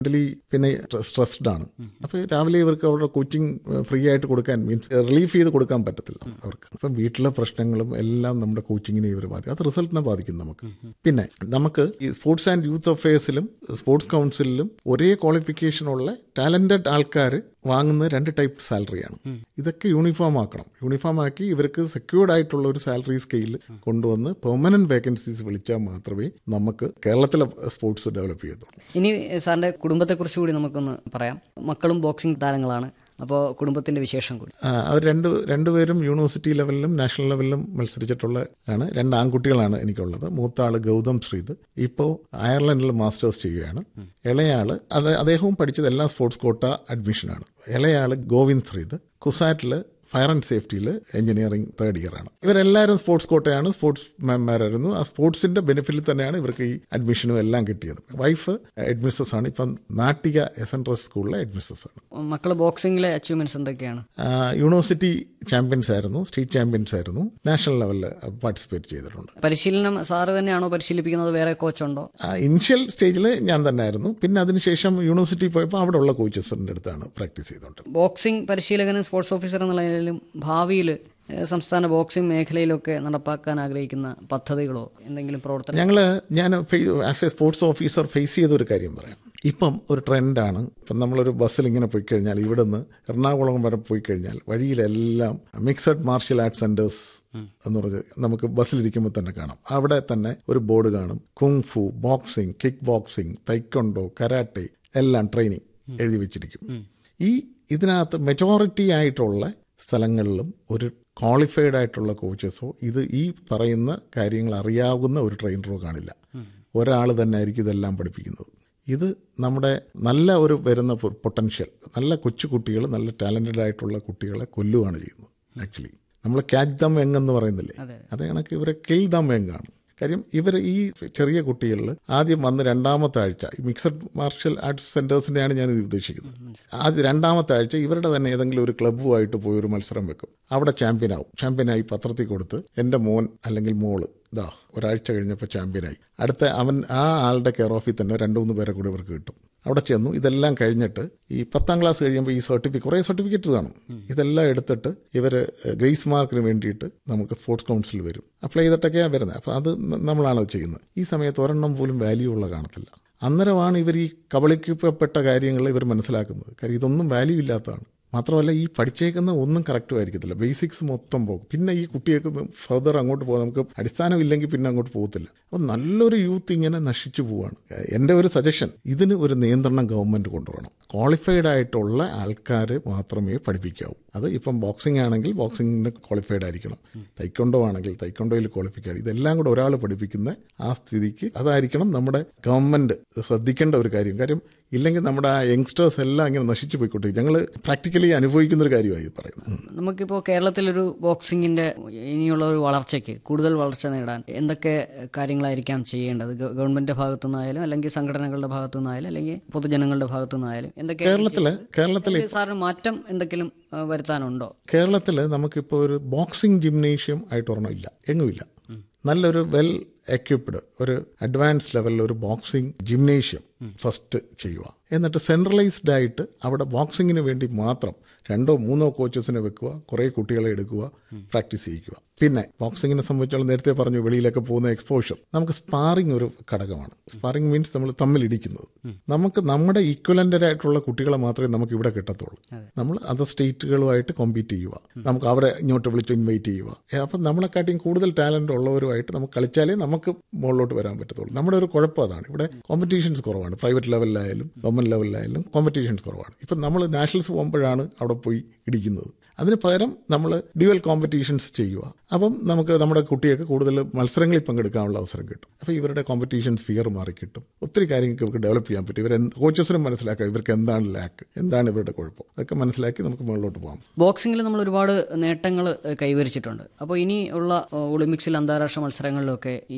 mentally പിന്നെ stressed ആണ് അപ്പോൾ രാവിലെ ഇവർക്ക് അവരുടെ കോച്ചിങ് ഫ്രീ ആയിട്ട് കൊടുക്കാൻ മീൻസ് റിലീഫ് ചെയ്ത് കൊടുക്കാൻ പറ്റത്തില്ല അവർക്ക് അപ്പം വീട്ടിലെ പ്രശ്നങ്ങളും എല്ലാം നമ്മുടെ കോച്ചിങ്ങിനെ ഇവർ ബാധിക്കും അത് റിസൾട്ടിനെ ബാധിക്കും നമുക്ക് പിന്നെ നമുക്ക് ഈ സ്പോർട്സ് ആൻഡ് യൂത്ത് അഫയേഴ്സിലും സ്പോർട്സ് കൗൺസിലിലും ഒരേ ക്വാളിഫിക്കേഷനുള്ള ടാലന്റഡ് ആൾക്കാർ വാങ്ങുന്ന രണ്ട് ടൈപ്പ് സാലറിയാണ് ഇതൊക്കെ യൂണിഫോം ആക്കണം യൂണിഫോം ആക്കി ഇവർക്ക് സെക്യൂർഡ് ആയിട്ടുള്ള ഒരു സാലറി സ്കെയിൽ കൊണ്ടുവന്ന് പെർമനന്റ് വേക്കൻസീസ് വിളിച്ചാൽ മാത്രമേ നമുക്ക് കേരളത്തിലെ സ്പോർട്സ് ഡെവലപ്പ് ചെയ്യത്തുള്ളൂ ഇനി സാറിന്റെ കുടുംബത്തെക്കുറിച്ച് കൂടി നമുക്കൊന്ന് പറയാം മക്കളും ബോക്സിംഗ് താരങ്ങളാണ് അപ്പോൾ കുടുംബത്തിന്റെ വിശേഷം കൂടി ആ, അവർ രണ്ട് രണ്ടുപേരും യൂണിവേഴ്സിറ്റി ലെവലിലും നാഷണൽ ലെവലിലും മത്സരിച്ചിട്ടുള്ള ആണ് രണ്ട് ആൺകുട്ടികളാണ് എനിക്കുള്ളത് മൂത്ത ആള് ഗൗതം ശ്രീത് ഇപ്പോൾ അയർലൻഡിൽ മാസ്റ്റേഴ്സ് ചെയ്യുകയാണ് ഇളയാള് അത് അദ്ദേഹവും പഠിച്ചത് എല്ലാം സ്പോർട്സ് കോട്ട അഡ്മിഷനാണ് ഇളയാള് ഗോവിന്ദ് ശ്രീത് കുസാറ്റിൽ ഫയർ ആൻഡ് സേഫ്റ്റിയിൽ എഞ്ചിനീയറിംഗ് തേർഡ് ഇയർ ആണ് ഇവരെല്ലാവരും സ്പോർട്സ് കോട്ടയാണ് സ്പോർട്സ് മാൻമാരായിരുന്നു ആ സ്പോർട്സിന്റെ ബെനിഫിറ്റിൽ തന്നെയാണ് ഇവർക്ക് ഈ അഡ്മിഷനും എല്ലാം കിട്ടിയത് വൈഫ് അഡ്മിസസ് ആണ് ഇപ്പം നാട്ടിക എസ് എൻ എസ് സ്കൂളിലെ അഡ്മിസസ് ആണ് മക്കൾ ബോക്സിംഗിലെ അച്ചീവ്മെന്റ്സ് എന്തൊക്കെയാണ് ആ, യൂണിവേഴ്സിറ്റി ചാമ്പ്യൻസ് ആയിരുന്നു സ്റ്റേറ്റ് ചാമ്പ്യൻസ് ആയിരുന്നു നാഷണൽ ലെവലിൽ പാർട്ടിസിപ്പേറ്റ് ചെയ്തിട്ടുണ്ട് പരിശീലനം സാറ് തന്നെയാണോ പരിശീലിപ്പിക്കുന്നത് വേറെ കോച്ചുണ്ടോ ഇനിഷ്യൽ സ്റ്റേജിൽ ഞാൻ തന്നെ ആയിരുന്നു പിന്നെ അതിനുശേഷം യൂണിവേഴ്സിറ്റി പോയപ്പോൾ അവിടെ ഉള്ള കോച്ചസിൻ്റെ അടുത്താണ് പ്രാക്ടീസ് ചെയ്തുകൊണ്ട് ബോക്സിംഗ് പരിശീലകനും സ്പോർട്സ് ഓഫീസർ എന്ന നിലയിലും ഭാവിയിൽ സംസ്ഥാന ബോക്സിംഗ് മേഖലയിലൊക്കെ നടപ്പാക്കാൻ ആഗ്രഹിക്കുന്ന പദ്ധതികളോ എന്തെങ്കിലും പ്രവർത്തനം ഞങ്ങൾ ഞാൻ as a sports officer face ചെയ്ത ഒരു കാര്യം പറയാം ഇപ്പം ഒരു ട്രെൻഡാണ് ഇപ്പം നമ്മളൊരു ബസ്സിൽ ഇങ്ങനെ പോയി കഴിഞ്ഞാൽ ഇവിടെ നിന്ന് എറണാകുളം വരെ പോയി കഴിഞ്ഞാൽ വഴിയിലെല്ലാം മിക്സഡ് മാർഷ്യൽ ആർട്സ് സെന്റേഴ്സ് എന്ന് പറഞ്ഞ് നമുക്ക് ബസ്സിലിരിക്കുമ്പോൾ തന്നെ കാണാം അവിടെ തന്നെ ഒരു ബോർഡ് കാണും kung fu boxing kick boxing taekwondo karate എല്ലാം ട്രെയിനിങ് എഴുതി വെച്ചിരിക്കും ഈ ഇതിനകത്ത് മെജോറിറ്റി ആയിട്ടുള്ള സ്ഥലങ്ങളിലും ഒരു ക്വാളിഫൈഡ് ആയിട്ടുള്ള കോച്ചസോ ഇത് ഈ പറയുന്ന കാര്യങ്ങൾ അറിയാവുന്ന ഒരു ട്രെയിനറോ കാണില്ല ഒരാൾ തന്നെ ആയിരിക്കും ഇതെല്ലാം പഠിപ്പിക്കുന്നത് ഇത് നമ്മുടെ നല്ല ഒരു വരുന്ന പൊട്ടൻഷ്യൽ നല്ല കൊച്ചു കുട്ടികൾ നല്ല ടാലൻറ്റഡ് ആയിട്ടുള്ള കുട്ടികളെ കൊല്ലുകയാണ് ചെയ്യുന്നത് ആക്ച്വലി നമ്മൾ ക്യാച്ച് ദം യങ് എന്ന് പറയുന്നില്ലേ അതേ കണക്ക് ഇവരെ കിൽ ദം യങ് ആണ് കാര്യം ഇവർ ഈ ചെറിയ കുട്ടികളിൽ ആദ്യം വന്ന് രണ്ടാമത്തെ ആഴ്ച ഈ മിക്സഡ് മാർഷ്യൽ ആർട്സ് സെന്റേഴ്സിന്റെയാണ് ഞാൻ ഇത് ഉദ്ദേശിക്കുന്നത് ആദ്യം രണ്ടാമത്തെ ആഴ്ച ഇവരുടെ തന്നെ ഏതെങ്കിലും ഒരു ക്ലബ്ബുമായിട്ട് പോയി ഒരു മത്സരം വെക്കും അവിടെ ചാമ്പ്യനാവും ചാമ്പ്യനായി പത്രത്തിൽ കൊടുത്ത് എൻ്റെ മോൻ അല്ലെങ്കിൽ മോള് ഇതാ ഒരാഴ്ച കഴിഞ്ഞപ്പോൾ ചാമ്പ്യനായി അടുത്ത അവൻ ആ ആളുടെ കെയർ ഓഫിൽ തന്നെ രണ്ട് മൂന്ന് പേരെ കൂടി ഇവർക്ക് കിട്ടും അവിടെ ചെന്നു ഇതെല്ലാം കഴിഞ്ഞിട്ട് ഈ പത്താം ക്ലാസ് കഴിയുമ്പോൾ ഈ സർട്ടിഫിക്കറ്റ് കുറേ സർട്ടിഫിക്കറ്റ്സ് കാണും ഇതെല്ലാം എടുത്തിട്ട് ഇവർ ഗ്രേസ് മാർക്കിന് വേണ്ടിയിട്ട് നമുക്ക് സ്പോർട്സ് കൗൺസിൽ വരും അപ്ലൈ ചെയ്തിട്ടൊക്കെയാണ് വരുന്നത് അപ്പോൾ അത് ന- നമ്മളാണ് അത് ചെയ്യുന്നത് ഈ സമയത്ത് ഒരെണ്ണം പോലും വാല്യൂ ഉള്ള കാണത്തില്ല അന്നേരമാണ് ഇവർ ഈ കബളിക്കപ്പെട്ട കാര്യങ്ങൾ ഇവർ മനസ്സിലാക്കുന്നത് കാര്യം ഇതൊന്നും വാല്യൂ ഇല്ലാത്തതാണ് മാത്രമല്ല ഈ പഠിച്ചേക്കുന്ന ഒന്നും കറക്റ്റും ആയിരിക്കത്തില്ല ബേസിക്സ് മൊത്തം പോകും പിന്നെ ഈ കുട്ടികൾക്ക് ഫർദർ അങ്ങോട്ട് പോകാം നമുക്ക് അടിസ്ഥാനമില്ലെങ്കിൽ പിന്നെ അങ്ങോട്ട് പോകത്തില്ല അപ്പോൾ നല്ലൊരു യൂത്ത് ഇങ്ങനെ നശിച്ചു പോവാണ് എൻ്റെ ഒരു സജഷൻ ഇതിന് ഒരു നിയന്ത്രണം ഗവൺമെൻറ് കൊണ്ടുവരണം ക്വാളിഫൈഡ് ആയിട്ടുള്ള ആൾക്കാർ മാത്രമേ പഠിപ്പിക്കാവൂ അത് ഇപ്പം ബോക്സിംഗ് ആണെങ്കിൽ ബോക്സിങ്ങിന് ക്വാളിഫൈഡ് ആയിരിക്കണം തൈക്കൊണ്ടോ ആണെങ്കിൽ തൈക്കൊണ്ടോയിൽ ക്വാളിഫൈഡ് ഇതെല്ലാം കൂടെ ഒരാൾ പഠിപ്പിക്കുന്ന ആ സ്ഥിതിക്ക് അതായിരിക്കണം നമ്മുടെ ഗവൺമെൻറ് ശ്രദ്ധിക്കേണ്ട ഒരു കാര്യം കാര്യം ഇല്ലെങ്കിൽ നമ്മുടെ ആ യങ്സ്റ്റേഴ്സ് എല്ലാം ഇങ്ങനെ നശിച്ചു പോയിക്കൊണ്ടിരിക്കും ഞങ്ങൾ പ്രാക്ടിക്കലി അനുഭവിക്കുന്ന ഒരു കാര്യമായി ഇത് പറയുന്നത് നമുക്കിപ്പോൾ കേരളത്തിലൊരു ബോക്സിങ്ങിന്റെ ഇനിയുള്ള ഒരു വളർച്ചയ്ക്ക് കൂടുതൽ വളർച്ച നേടാൻ എന്തൊക്കെ കാര്യങ്ങളായിരിക്കാം ചെയ്യേണ്ടത് ഗവ- ഗവൺമെന്റിന്റെ ഭാഗത്തു നിന്നായാലും അല്ലെങ്കിൽ സംഘടനകളുടെ ഭാഗത്തു നിന്നായാലും അല്ലെങ്കിൽ പൊതുജനങ്ങളുടെ ഭാഗത്തു നിന്നായാലും എന്തൊക്കെ കേരളത്തില് കേരളത്തിൽ സാറിന് മാറ്റം എന്തെങ്കിലും ആ, വരുത്താനുണ്ടോ കേരളത്തിൽ നമുക്കിപ്പോൾ ഒരു ബോക്സിംഗ് ജിംനേഷ്യം ആയിട്ട് ഒരെണ്ണം ഇല്ല എങ്ങുമില്ല നല്ലൊരു വെൽ എക്യുപ്ഡ് ഒരു അഡ്വാൻസ് ലെവലിൽ ഒരു ബോക്സിംഗ് ജിംനേഷ്യം ഫസ്റ്റ് ചെയ്യുക എന്നിട്ട് സെൻട്രലൈസ്ഡ് ആയിട്ട് അവിടെ ബോക്സിങ്ങിന് വേണ്ടി മാത്രം രണ്ടോ മൂന്നോ കോച്ചസിനെ വെക്കുക കുറേ കുട്ടികളെ എടുക്കുക പ്രാക്ടീസ് ചെയ്യിക്കുക പിന്നെ ബോക്സിങ്ങിനെ സംബന്ധിച്ചോളം നേരത്തെ പറഞ്ഞു വെളിയിലൊക്കെ പോകുന്ന എക്സ്പോഷർ നമുക്ക് സ്പാറിംഗ് ഒരു ഘടകമാണ് സ്പാറിംഗ് മീൻസ് നമ്മൾ തമ്മിൽ ഇടിക്കുന്നത് നമുക്ക് നമ്മുടെ ഈക്വലൻ്റഡ് ആയിട്ടുള്ള കുട്ടികളെ മാത്രമേ നമുക്ക് ഇവിടെ കിട്ടത്തുള്ളൂ നമ്മൾ അതർ സ്റ്റേറ്റുകളുമായിട്ട് കോമ്പീറ്റ് ചെയ്യുക നമുക്ക് അവരെ ഇങ്ങോട്ട് വിളിച്ച് ഇൻവൈറ്റ് ചെയ്യുക ഏ, അപ്പം നമ്മളെക്കാട്ടിയും കൂടുതൽ ടാലന്റ് ഉള്ളവരുമായിട്ട് നമുക്ക് കളിച്ചാലേ നമുക്ക് മുകളിലോട്ട് വരാൻ പറ്റത്തുള്ളൂ നമ്മുടെ ഒരു കുഴപ്പം അതാണ് ഇവിടെ കോമ്പറ്റീഷൻസ് കുറവാണ് പ്രൈവറ്റ് ലെവലിലായാലും ഗവൺമെന്റ് ലെവലിലായാലും കോമ്പറ്റീഷൻസ് കുറവാണ് ഇപ്പം നമ്മൾ നാഷണൽസ് പോകുമ്പോഴാണ് അവിടെ പോയി ഇടിക്കുന്നത് അതിന് പകരം നമ്മൾ ഡ്യുവൽ കോമ്പറ്റീഷൻസ് ചെയ്യുക അപ്പം നമുക്ക് നമ്മുടെ കുട്ടിയൊക്കെ കൂടുതൽ മത്സരങ്ങളിൽ പങ്കെടുക്കാനുള്ള അവസരം കിട്ടും അപ്പോൾ ഇവരുടെ കോമ്പറ്റീഷൻസ് ഫിയർ മാറി കിട്ടും ഒത്തിരി കാര്യങ്ങൾക്ക് ഇവർക്ക് ഡെവലപ്പ് ചെയ്യാൻ പറ്റും ഇവർ കോച്ചസിനും മനസ്സിലാക്കാം ഇവർക്ക് എന്താണ് ലാക്ക് എന്താണ് ഇവരുടെ കുഴപ്പം അതൊക്കെ മനസ്സിലാക്കി നമുക്ക് മുകളിലോട്ട് പോകാം ബോക്സിങ്ങിൽ നമ്മൾ ഒരുപാട് നേട്ടങ്ങൾ കൈവരിച്ചിട്ടുണ്ട് അപ്പോൾ ഇനി ഉള്ള ഏഹ്, ഒളിമ്പിക്സിൽ അന്താരാഷ്ട്ര മത്സരങ്ങളിലൊക്കെ ഇനി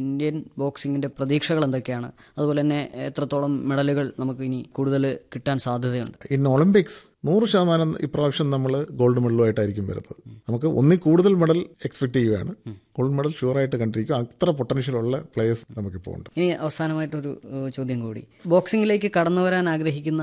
ഇന്ത്യൻ ബോക്സിങ്ങിന്റെ പ്രതീക്ഷകൾ എന്തൊക്കെയാണ് അതുപോലെ തന്നെ എത്രത്തോളം മെഡലുകൾ നമുക്ക് ഇനി കൂടുതൽ കിട്ടാൻ സാധ്യതയുണ്ട് ഇൻ ഒളിമ്പിക്സ് നൂറ് ശതമാനം ഇപ്രാവശ്യം നമ്മൾ ഗോൾഡ് മെഡലുമായിട്ടായിരിക്കും വരുന്നത് നമുക്ക് ഒന്നിൽ കൂടുതൽ മെഡൽ എക്സ്പെക്ട് ചെയ്യുകയാണ് ഗോൾഡ് മെഡൽ ഷുവറായിട്ട് കണ്ടിരിക്കും അത്ര പൊട്ടൻഷ്യൽ ഉള്ള പ്ലേയേഴ്സ് നമുക്കിപ്പോൾ ഉണ്ട് ഇനി അവസാനമായിട്ടൊരു ഏഹ്, ചോദ്യം കൂടി ബോക്സിംഗിലേക്ക് കടന്നു വരാൻ ആഗ്രഹിക്കുന്ന